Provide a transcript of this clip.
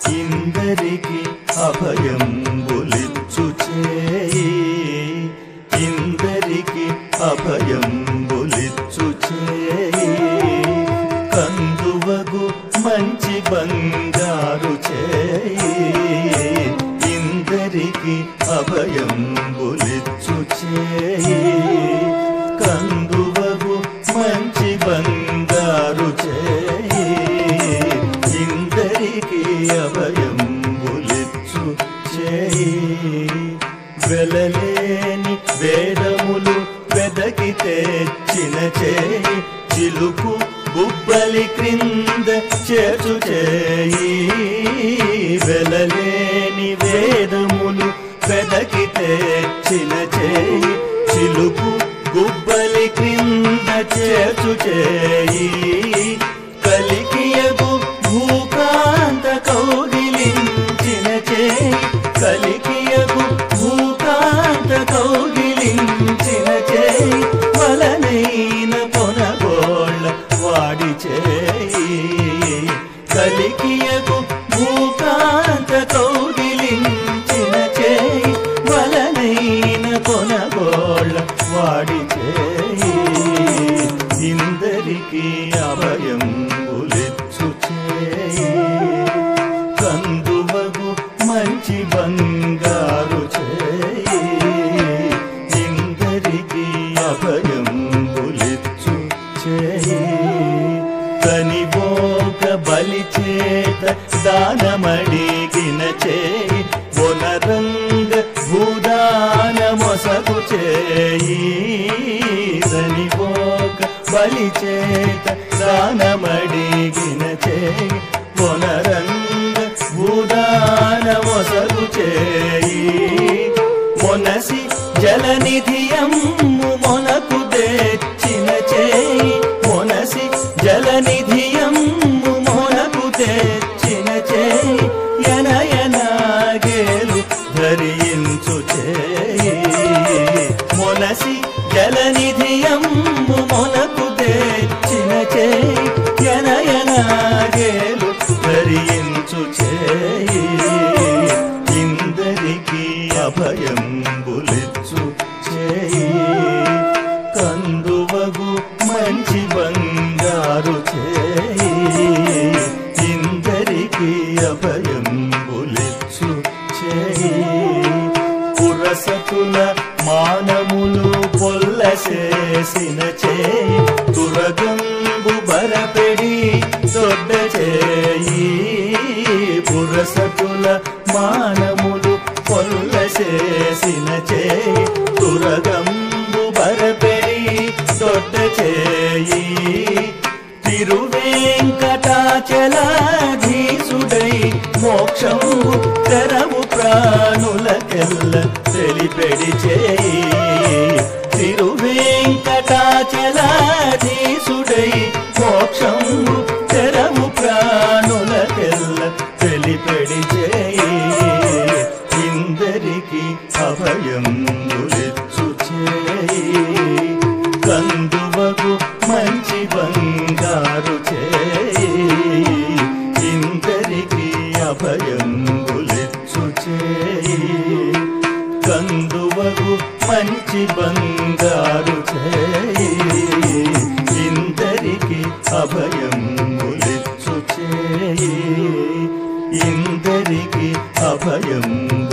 ఇందరికి అభయం బొలిచ్చు చేయి ఇందరికి అభయం బొలిచ్చు చేయి కందువగు మంచి బంగారు చేయి ఇందరికి అభయం బొలిచ్చు చేయి కందువగు మంచి బంగారు చేయి ఇందరికి అభయం బొలిచ్చు చేయి వెలలేని వేదములు వెదకి తెచ్చిన చేయి చిలుకు గుబ్బలి క్రింద చేర్చు చేయి వెలలేని వేదములు వెదకి తెచ్చిన చేయి చిలుకు గుబ్బలి క్రింద చేర్చు చేయి కలికియగు భూకాంత కౌగిలించిన చేయి కలికియగు భూకాంత కౌగిలించిన చేయి వలనైన పొనగోళ్ళ వాడి చేయి కలికియగు భూకాంత కౌగిలించిన చేయి వలనైన కొనగోళ్ళ వాడి చేయి ఇందరికి అభయం ఉలిచ్చు చేయి కందువగు మంచి బంగారు చేయి ఇందరికి అభయం ఉలిచ్చు చేయి కనిపోక బలి చేత దానమడిగిన చేయి వనరంగ భూదాన మొసగు చేయి కనిపోక బలి చేత దానమడిగిన చేయి వనరంగ భూదాన మొసగు చేయి మొనసి జలనిధియమ్ము మొనకు తెచ్చిన చేయి మొనసి జలనిధియమ్ము మొనకు తెచ్చిన చేయి ఎనయనాగేలు ధరించు చేయి మొనసి జలనిధియమ్ము మొనకు తెచ్చిన చేయి ఎనయనాగేలు ధరించు చేయి ఇందరికి అభయం బులిచ్చు చేయి కందువగు మంచి బంగారు చేయి ఇందరికి అభయం బులిచ్చు చేయి పురసతుల మానములు పొల్లసేసిన చేయి తురగంబు బరపెడి దొడ్డ చేయి పురసతుల మానములు పొల్లసేసిన చేయి తురగంబు బరపెడి దొడ్డ చేయి తిరువేంకటాచలాధీసుడై మోక్షము తెరవు ప్రాణులకెల్ల తెలిపెడి చేయి తిరువేంకటాచలాధీసుడై మోక్షము తెరవు ప్రాణులకెల్ల తెలిపెడి చేయి ఇందరికి అభయం ఉలిచ్చు చేయి కందువగు మంచి బంగారు చేయి ఇందరికి అభయం ఉలిచ్చు చేయి కందువగు మంచి బంగారు చేయి ఇందరికి అభయం ఉలిచ్చు చేయి ఇందరికి అభయం